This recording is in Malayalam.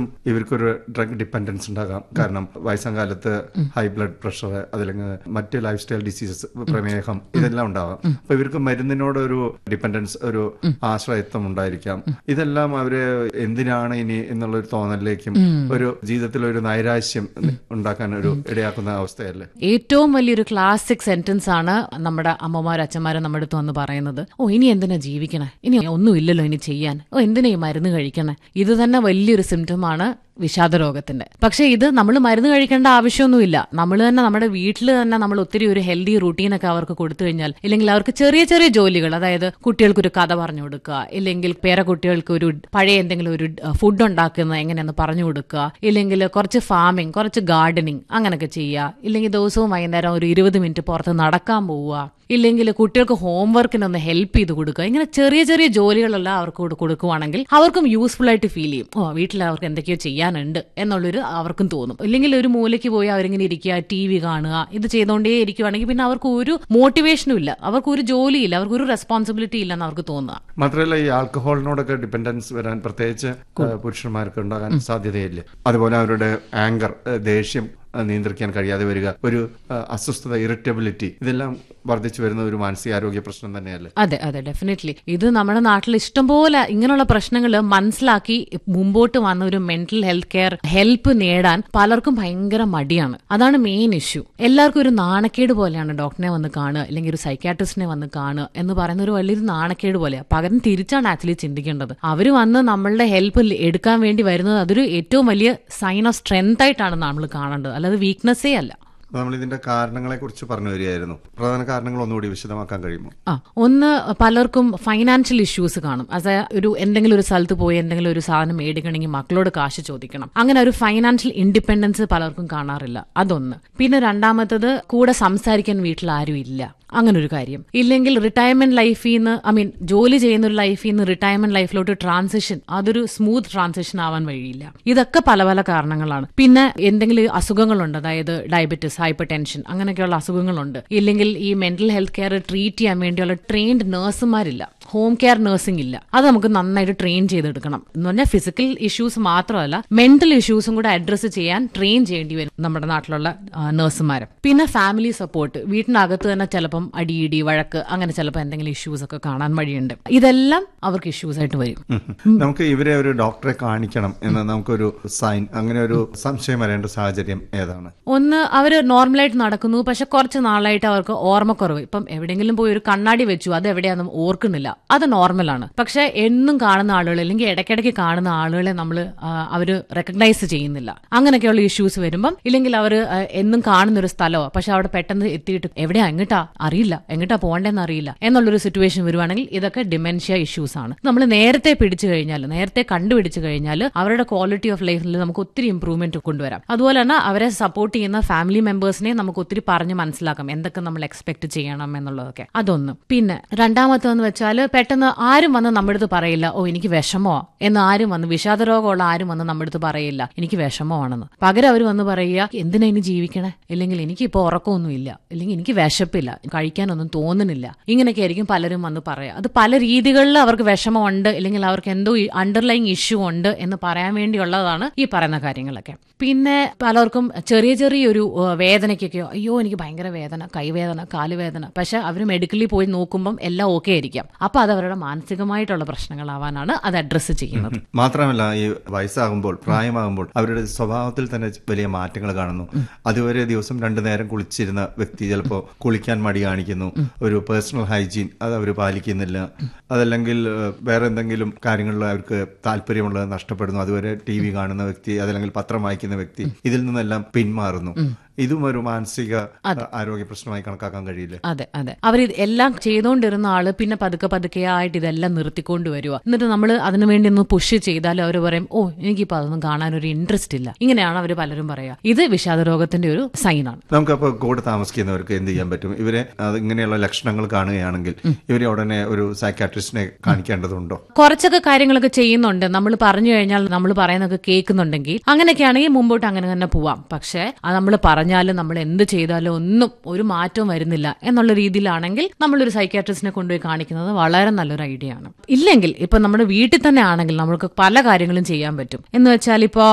ഇവർക്കൊരു ഡ്രഗ് ഡിപ്പെൻഡൻസ് ഉണ്ടാകാം കാരണം വയസ്സാം കാലത്ത് ഹൈ ബ്ലഡ് പ്രഷർ അതല്ലെങ്കിൽ മറ്റ് ലൈഫ് സ്റ്റൈൽ ഡിസീസസ് പ്രമേഹം ഇതെല്ലാം ഉണ്ടാവാം അപ്പൊ ഇവർക്ക് മരുന്നിനോട് ഒരു ഡിപ്പെൻഡൻസ് ഒരു ആശ്രയത്വം ഉണ്ടായിരിക്കാം ഇതെല്ലാം അവര് എന്തിനാണ് ഇനി എന്നുള്ള ഒരു തോന്നലിലേക്കും ഒരു ജീവിതത്തിൽ ഒരു നൈരാശ്യം ഉണ്ടാക്കാൻ ഒരു ഇടയാക്കുന്ന അവസ്ഥയല്ലേ ഏറ്റവും വലിയൊരു ക്ലാസിക് സെന്റൻസ് ആണ് നമ്മുടെ അമ്മമാരും അച്ഛന്മാരും നമ്മുടെ അടുത്ത് വന്ന് പറയുന്നത് ഓ ഇനി എന്തിനാ ജീവിക്കണേ ഇനി ഒന്നും ഇല്ലല്ലോ ഇനി ചെയ്യാൻ ഓ എന്തിനാ ഈ മരുന്ന് കഴിക്കണേ ഇത് തന്നെ വലിയൊരു സിംറ്റമാണ് വിഷാദ രോഗത്തിന്റെ പക്ഷേ ഇത് നമ്മൾ മരുന്ന് കഴിക്കേണ്ട ആവശ്യമൊന്നുമില്ല നമ്മൾ തന്നെ നമ്മുടെ വീട്ടിൽ തന്നെ നമ്മൾ ഒത്തിരി ഒരു ഹെൽത്തി റൂട്ടീനൊക്കെ അവർക്ക് കൊടുത്തു കഴിഞ്ഞാൽ ഇല്ലെങ്കിൽ അവർക്ക് ചെറിയ ചെറിയ ജോലികൾ അതായത് കുട്ടികൾക്കൊരു കഥ പറഞ്ഞു കൊടുക്കുക ഇല്ലെങ്കിൽ പേര കുട്ടികൾക്ക് ഒരു പഴയ എന്തെങ്കിലും ഒരു ഫുഡ് ഉണ്ടാക്കുന്നത് എങ്ങനെയെന്ന് പറഞ്ഞു കൊടുക്കുക ഇല്ലെങ്കിൽ കുറച്ച് ഫാമിംഗ് കുറച്ച് ഗാർഡനിങ് അങ്ങനെയൊക്കെ ചെയ്യുക ഇല്ലെങ്കിൽ ദിവസവും വൈകുന്നേരം ഒരു ഇരുപത് മിനിറ്റ് പുറത്ത് നടക്കാൻ പോവുക ഇല്ലെങ്കിൽ കുട്ടികൾക്ക് ഹോംവർക്കിനൊന്ന് ഹെൽപ്പ് ചെയ്ത് കൊടുക്കുക ഇങ്ങനെ ചെറിയ ചെറിയ ജോലികളെല്ലാം അവർക്ക് കൂടെ കൊടുക്കുവാണെങ്കിൽ അവർക്കും യൂസ്ഫുൾ ആയിട്ട് ഫീൽ ചെയ്യും ഓ വീട്ടിൽ അവർക്ക് എന്തൊക്കെയോ ചെയ്യാനുണ്ട് എന്നുള്ളൊരു അവർക്കും തോന്നും ഇല്ലെങ്കിൽ ഒരു മൂലയ്ക്ക് പോയി അവരിങ്ങനെ ഇരിക്കുക ടി വി കാണുക ഇത് ചെയ്തുകൊണ്ടേ ഇരിക്കുവാണെങ്കിൽ പിന്നെ അവർക്ക് ഒരു മോട്ടിവേഷനും ഇല്ല അവർക്ക് ഒരു ജോലിയില്ല അവർക്ക് ഒരു റെസ്പോൺസിബിലിറ്റി ഇല്ലെന്ന് അവർക്ക് തോന്നുക മാത്രമല്ല ഈ ആൽക്കഹോളിനോടൊക്കെ ഡിപ്പെൻഡൻസ് വരാൻ പ്രത്യേകിച്ച് ഏഹ്, പുരുഷന്മാർക്ക് ഉണ്ടാകാൻ സാധ്യതയില്ല അതുപോലെ അവരുടെ ആങ്കർ ദേഷ്യം ഏഹ്, നിയന്ത്രിക്കാൻ കഴിയാതെ വരിക ഒരു ഏഹ്, അസ്വസ്ഥത ഇറിറ്റബിലിറ്റി ഇതെല്ലാം വർദ്ധിച്ചു വരുന്ന ഒരു മാനസികാരോഗ്യ പ്രശ്നം തന്നെയല്ലേ അതെ അതെ ഡെഫിനറ്റ്ലി ഇത് നമ്മുടെ നാട്ടിൽ ഇഷ്ടംപോലെ ഇങ്ങനെയുള്ള പ്രശ്നങ്ങൾ മനസ്സിലാക്കി മുമ്പോട്ട് വന്ന ഒരു മെന്റൽ ഹെൽത്ത് കെയർ ഹെൽപ്പ് നേടാൻ പലർക്കും ഭയങ്കര മടിയാണ് അതാണ് മെയിൻ ഇഷ്യൂ എല്ലാവർക്കും ഒരു നാണക്കേട് പോലെയാണ് ഡോക്ടറിനെ വന്ന് കാണുക അല്ലെങ്കിൽ ഒരു സൈക്കാട്രിസ്റ്റിനെ വന്ന് കാണുക എന്ന് പറയുന്ന ഒരു വലിയൊരു നാണക്കേട് പോലെയാണ് പകരം തിരിച്ചാണ് ആക്ച്വലി ചിന്തിക്കേണ്ടത് അവർ വന്ന് നമ്മളുടെ ഹെൽപ്പ് എടുക്കാൻ വേണ്ടി വരുന്നത് അതൊരു ഏറ്റവും വലിയ സൈൻ ഓഫ് സ്ട്രെങ്ത് ആയിട്ടാണ് നമ്മൾ കാണേണ്ടത് അല്ലാതെ വീക്ക്നെസ്സേ അല്ല അപ്പൊ നമ്മൾ ഇതിന്റെ കാരണങ്ങളെ കുറിച്ച് പറഞ്ഞു വരികയായിരുന്നു പ്രധാന കാരണങ്ങൾ ഒന്നുകൂടി വിശദമാക്കാൻ കഴിയുമോ ആ ഒന്ന് പലർക്കും ഫൈനാൻഷ്യൽ ഇഷ്യൂസ് കാണും അത് ഒരു എന്തെങ്കിലും ഒരു സ്ഥലത്ത് പോയി എന്തെങ്കിലും ഒരു സാധനം മേടിക്കണമെങ്കിൽ മക്കളോട് കാശ് ചോദിക്കണം അങ്ങനെ ഒരു ഫൈനാൻഷ്യൽ ഇൻഡിപെൻഡൻസ് പലർക്കും കാണാറില്ല അതൊന്ന് പിന്നെ രണ്ടാമത്തത് കൂടെ സംസാരിക്കാൻ വീട്ടിൽ ആരും ഇല്ല അങ്ങനെ ഒരു കാര്യം ഇല്ലെങ്കിൽ റിട്ടയർമെന്റ് ലൈഫിൽ നിന്ന് ഐ മീൻ ജോലി ചെയ്യുന്ന ഒരു ലൈഫിൽ നിന്ന് റിട്ടയർമെന്റ് ലൈഫിലോട്ട് ട്രാൻസിഷൻ അതൊരു സ്മൂത്ത് ട്രാൻസിഷൻ ആവാൻ വഴിയില്ല ഇതൊക്കെ പല പല കാരണങ്ങളാണ് പിന്നെ എന്തെങ്കിലും അസുഖങ്ങളുണ്ട് അതായത് ഡയബറ്റിസ് ഹൈപ്പർ ടെൻഷൻ അങ്ങനെയൊക്കെയുള്ള അസുഖങ്ങളുണ്ട് ഇല്ലെങ്കിൽ ഈ മെന്റൽ ഹെൽത്ത് കെയർ ട്രീറ്റ് ചെയ്യാൻ വേണ്ടിയുള്ള ട്രെയിൻഡ് നഴ്സുമാരില്ല ഹോം കെയർ നഴ്സിംഗ് ഇല്ല അത് നമുക്ക് നന്നായിട്ട് ട്രെയിൻ ചെയ്തെടുക്കണം എന്ന് പറഞ്ഞാൽ ഫിസിക്കൽ ഇഷ്യൂസ് മാത്രമല്ല മെന്റൽ ഇഷ്യൂസും കൂടെ അഡ്രസ്സ് ചെയ്യാൻ ട്രെയിൻ ചെയ്യേണ്ടി വരും നമ്മുടെ നാട്ടിലുള്ള നഴ്സുമാർ പിന്നെ ഫാമിലി സപ്പോർട്ട് വീട്ടിനകത്ത് തന്നെ ചിലപ്പം അടിയിടി വഴക്ക് അങ്ങനെ ചിലപ്പോൾ എന്തെങ്കിലും ഇഷ്യൂസ് ഒക്കെ കാണാൻ വഴിയുണ്ട് ഇതെല്ലാം അവർക്ക് ഇഷ്യൂസ് ആയിട്ട് വരും നമുക്ക് ഇവരെ ഒരു ഡോക്ടറെ കാണിക്കണം എന്ന് നമുക്കൊരു സൈൻ അങ്ങനെ ഒരു സംശയം വരേണ്ട സാഹചര്യം ഏതാണ് ഒന്ന് അവര് നോർമലായിട്ട് നടക്കുന്നു പക്ഷെ കുറച്ച് നാളായിട്ട് അവർക്ക് ഓർമ്മക്കുറവ് ഇപ്പം എവിടെയെങ്കിലും പോയി ഒരു കണ്ണാടി വെച്ചു അത് എവിടെയാണെന്ന് ഓർക്കുന്നില്ല അത് നോർമലാണ് പക്ഷെ എന്നും കാണുന്ന ആളുകൾ അല്ലെങ്കിൽ ഇടയ്ക്കിടയ്ക്ക് കാണുന്ന ആളുകളെ നമ്മൾ അവര് റെക്കഗ്നൈസ് ചെയ്യുന്നില്ല അങ്ങനെയൊക്കെയുള്ള ഇഷ്യൂസ് വരുമ്പം ഇല്ലെങ്കിൽ അവർ എന്നും കാണുന്ന ഒരു സ്ഥലമോ പക്ഷെ അവിടെ പെട്ടെന്ന് എത്തിയിട്ട് എവിടെയാ എങ്ങോട്ടാ അറിയില്ല എങ്ങോട്ടാ പോകേണ്ടതെന്ന് അറിയില്ല എന്നുള്ളൊരു സിറ്റുവേഷൻ വരുവാണെങ്കിൽ ഇതൊക്കെ ഡിമെൻഷ്യ ഇഷ്യൂസ് ആണ് നമ്മൾ നേരത്തെ പിടിച്ചു കഴിഞ്ഞാൽ നേരത്തെ കണ്ടുപിടിച്ചു കഴിഞ്ഞാൽ അവരുടെ ക്വാളിറ്റി ഓഫ് ലൈഫിൽ നമുക്ക് ഒത്തിരി ഇംപ്രൂവ്മെന്റ് കൊണ്ടുവരാം അതുപോലെ തന്നെ അവരെ സപ്പോർട്ട് ചെയ്യുന്ന ഫാമിലി മെമ്പേഴ്സിനെ നമുക്ക് ഒത്തിരി പറഞ്ഞ് മനസ്സിലാക്കാം എന്തൊക്കെ നമ്മൾ എക്സ്പെക്ട് ചെയ്യണം എന്നുള്ളതൊക്കെ അതൊന്ന് പിന്നെ രണ്ടാമത്തെന്ന് വെച്ചാൽ പെട്ടെന്ന് ആരും വന്ന് നമ്മുടെ അടുത്ത് പറയില്ല ഓ എനിക്ക് വിഷമോ എന്ന് ആരും വന്ന് വിഷാദ രോഗമുള്ള ആരും വന്ന് നമ്മുടെ അടുത്ത് പറയില്ല എനിക്ക് വിഷമമാണെന്ന് പകരം അവർ വന്ന് പറയുക എന്തിനാ ഇനി ജീവിക്കണേ ഇല്ലെങ്കിൽ എനിക്ക് ഇപ്പോൾ ഉറക്കമൊന്നുമില്ല ഇല്ലെങ്കിൽ എനിക്ക് വിശപ്പില്ല കഴിക്കാനൊന്നും തോന്നുന്നില്ല ഇങ്ങനെയൊക്കെ ആയിരിക്കും പലരും വന്ന് പറയുക അത് പല രീതികളിൽ അവർക്ക് വിഷമമുണ്ട് അല്ലെങ്കിൽ അവർക്ക് എന്തോ അണ്ടർലൈങ് ഇഷ്യൂ ഉണ്ട് എന്ന് പറയാൻ വേണ്ടിയുള്ളതാണ് ഈ പറയുന്ന കാര്യങ്ങളൊക്കെ പിന്നെ പലർക്കും ചെറിയ ചെറിയൊരു ഏഹ്, വേദനയ്ക്കൊക്കെ അയ്യോ എനിക്ക് ഭയങ്കര വേദന കൈവേദന കാലുവേദന പക്ഷെ അവർ മെഡിക്കലി പോയി നോക്കുമ്പം എല്ലാം ഓക്കെ ആയിരിക്കാം അപ്പൊ അത് അവരുടെ മാനസികമായിട്ടുള്ള പ്രശ്നങ്ങളാവാനാണ് അത് അഡ്രസ്സ് ചെയ്യുന്നത് മാത്രമല്ല ഈ വയസ്സാകുമ്പോൾ പ്രായമാകുമ്പോൾ അവരുടെ സ്വഭാവത്തിൽ തന്നെ വലിയ മാറ്റങ്ങൾ കാണുന്നു അതുവരെ ദിവസം രണ്ടു നേരം കുളിച്ചിരുന്ന വ്യക്തി ചിലപ്പോൾ കുളിക്കാൻ മടി കാണിക്കുന്നു ഒരു പേഴ്സണൽ ഹൈജീൻ അത് അവർ പാലിക്കുന്നില്ല അതല്ലെങ്കിൽ ഏഹ്, വേറെ എന്തെങ്കിലും കാര്യങ്ങളിൽ അവർക്ക് താല്പര്യമുള്ളത് നഷ്ടപ്പെടുന്നു അതുവരെ ടി വി കാണുന്ന വ്യക്തി അതല്ലെങ്കിൽ പത്രം വായിക്കുന്ന വ്യക്തി ഇതിൽ നിന്നെല്ലാം പിന്മാറുന്നു ഇതും ഒരു മാനസിക ആരോഗ്യ പ്രശ്നമായി കണക്കാക്കാൻ കഴിയില്ല അതെ അതെ അവർ എല്ലാം ചെയ്തുകൊണ്ടിരുന്ന ആള് പിന്നെ പതുക്കെ പതുക്കെ ആയിട്ട് ഇതെല്ലാം നിർത്തിക്കൊണ്ട് വരുക എന്നിട്ട് നമ്മൾ അതിനുവേണ്ടി ഒന്ന് പുഷ് ചെയ്താൽ അവർ പറയും ഓ എനിക്കിപ്പോ അതൊന്നും കാണാൻ ഒരു ഇൻട്രസ്റ്റ് ഇല്ല ഇങ്ങനെയാണ് അവർ പലരും പറയുക ഇത് വിഷാദ രോഗത്തിന്റെ ഒരു സൈനാണ് നമുക്കപ്പോൾ കൂടെ താമസിക്കുന്നവർക്ക് എന്ത് ചെയ്യാൻ പറ്റും ഇവരെ അത് ഇങ്ങനെയുള്ള ലക്ഷണങ്ങൾ കാണുകയാണെങ്കിൽ ഇവരെ ഉടനെ ഒരു സൈക്കാട്രിസ്റ്റിനെ കാണിക്കേണ്ടതുണ്ടോ കുറച്ചൊക്കെ കാര്യങ്ങളൊക്കെ ചെയ്യുന്നുണ്ട് നമ്മൾ പറഞ്ഞു കഴിഞ്ഞാൽ നമ്മൾ പറയുന്നതൊക്കെ കേൾക്കുന്നുണ്ടെങ്കിൽ അങ്ങനെയൊക്കെയാണെങ്കിൽ മുമ്പോട്ട് അങ്ങനെ തന്നെ പോവാം പക്ഷേ അത് നമ്മൾ പറഞ്ഞാലും നമ്മൾ എന്ത് ചെയ്താലും ഒന്നും ഒരു മാറ്റവും വരുന്നില്ല എന്നുള്ള രീതിയിലാണെങ്കിൽ നമ്മളൊരു സൈക്കാട്രിസ്റ്റിനെ കൊണ്ടുപോയി കാണിക്കുന്നത് വളരെ നല്ലൊരു ഐഡിയ ആണ് ഇല്ലെങ്കിൽ ഇപ്പൊ നമ്മുടെ വീട്ടിൽ തന്നെ ആണെങ്കിൽ നമ്മൾക്ക് പല കാര്യങ്ങളും ചെയ്യാൻ പറ്റും എന്ന് വെച്ചാൽ ഇപ്പോൾ